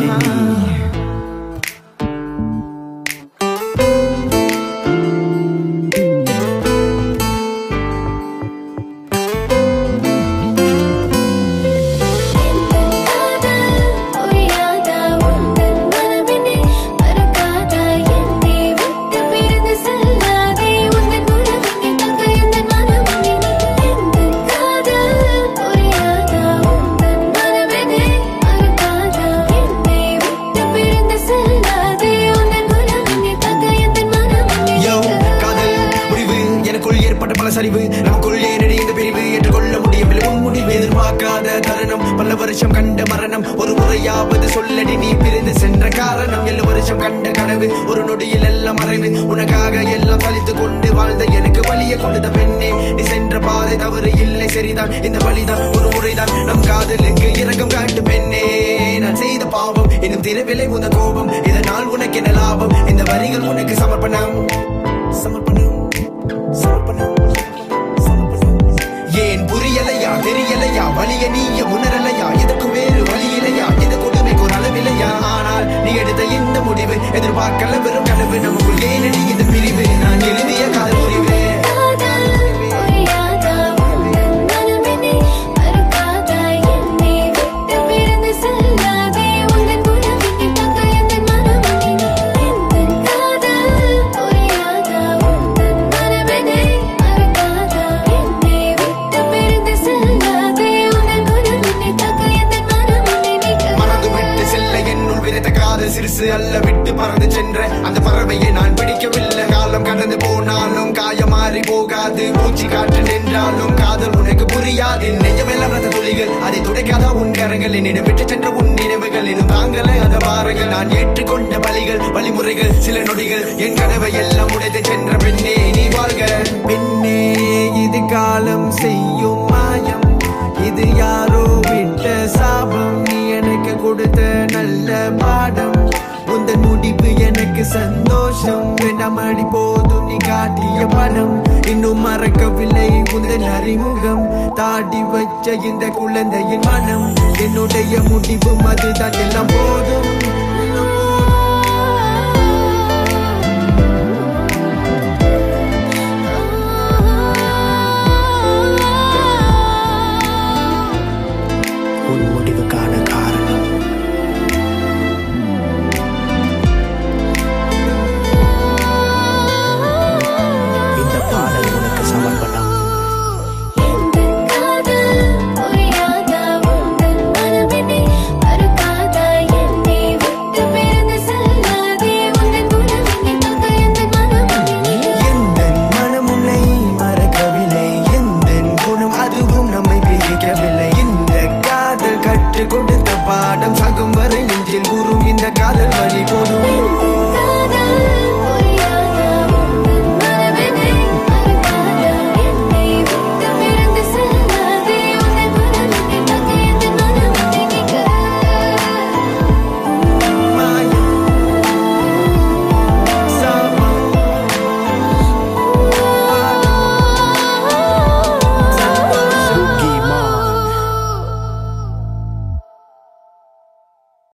புரியாதா உந்தன் மனமெனே மறக்காதா என்னை விட்டு பிரிந்து செல்லாதே உந்தன் உறவினை தங்க எந்தன் மனமெனே எந்தன் காதல் புரியாதா உந்தன் மனமெனே மறக்காதா என்னை விட்டு பிரிந்து செல்லாதே உந்தன் உறவினை தங்க எந்தன் மனமெனே யோ காதல் முடிவு எனக்குள் ஏற்பட்ட பல சரிவு நமக்குள் ஏனடி இந்த பிரிவு ஏற்றுக்கொள்ள முடியவில்லை உன் முடிவு எதிர்பார்க்காத தருணம் பல வருஷம் கண்ட மரணம் ஒரு முறையாவது சொல்லடி நீ பிரிந்து சென்ற காரணம் ஏழு வருஷம் கண்ட கனவு ஒரு நொடியில் எல்லாம் மறைவு உனக்காக எல்லாம் சலித்து கொண்டு வாழ்ந்த எனக்கு வழிய கொடுத்த பெண்ணே நீ சென்ற பாதை தவறு இல்லை சரிதான் இந்த வழிதான் ஒரு முறைதான் நம் காதலுக்கு இரக்கம் காட்டு பெண்ணே நான் செய்த பாவம் இன்னும் திருவிலை உந்த கோபம் இதனால் உனக்கு என்ன லாபம் இந்த வரிகள் உனக்கு சமர்ப்பணம் சமர்ப்பணம் சமர்ப்பணம் சமர்ப்பணம் ஏன் புரியலையா தெரியலையா வலிய நீய உணரலையா எதற்கு வேறு வழி இல்லையா இது கொடுமைக்கு ஒரு அளவில்லையா ஆனால் நீ எடுத்த இந்த முடிவு எதிர்பார்க்கல வெறும் கனவு நமக்குள் ஏனடி இந்த பிரிவு நான் எழுதிய காதல் புரிவு காதல் புரியாதா உந்தன் மனமெனே மறக்காதா என்னை விட்டு பிரிந்து செல்லாதே உந்தன் உறவினை தங்க எந்தன் மனமெனே எந்தன் காதல் புரியாதா உந்தன் மனமெனே மறக்காதா என்னை விட்டு பிரிந்து செல்லாதே உந்தன் உறவினை தங்க எந்தன் மனமெனே மறந்து விட்டு செல்ல என்னுள் விரைத்த காதல் சிறுசு அல்ல விட்டு பறந்து சென்ற அந்த பறவையை நான் பிடிக்கவில்லை காலம் கடந்து போனாலும் காயம் மாறி போகாது மூச்சு காற்று நின்றாலும் காதல் உனக்கு புரியாது நெஞ்சமெல்லாம் ரத்த துளிகள் அதை துடைக்காத உன் கரங்கள் என்னிடம் விட்டு சென்ற உன் நினைவுகள் இன்னும் தாங்கல அந்த வாரங்கள் நான் ஏற்றுக்கொண்ட பலிகள் வழிமுறைகள் சில நொடிகள் என் கனவை எல்லாம் உடைத்து சென்ற பெண்ணே நீ வாழ்க பெண்ணே இது காலம் செய்யும் மாயம் இது யாரோ விட்ட சாபம் நீ எனக்கு கொடுத்த நல்ல பாடம் உந்தன் முடிவு எனக்கு சந்தோஷம் வேண்டாமடி போதும் நீ காட்டிய படம் இன்னும் மறக்கவில்லை உந்தன் அறிமுகம் தாடி வச்ச இந்த குழந்தையின் மனம் என்னுடைய முடிவும் அதுதான் எல்லாம் போதும்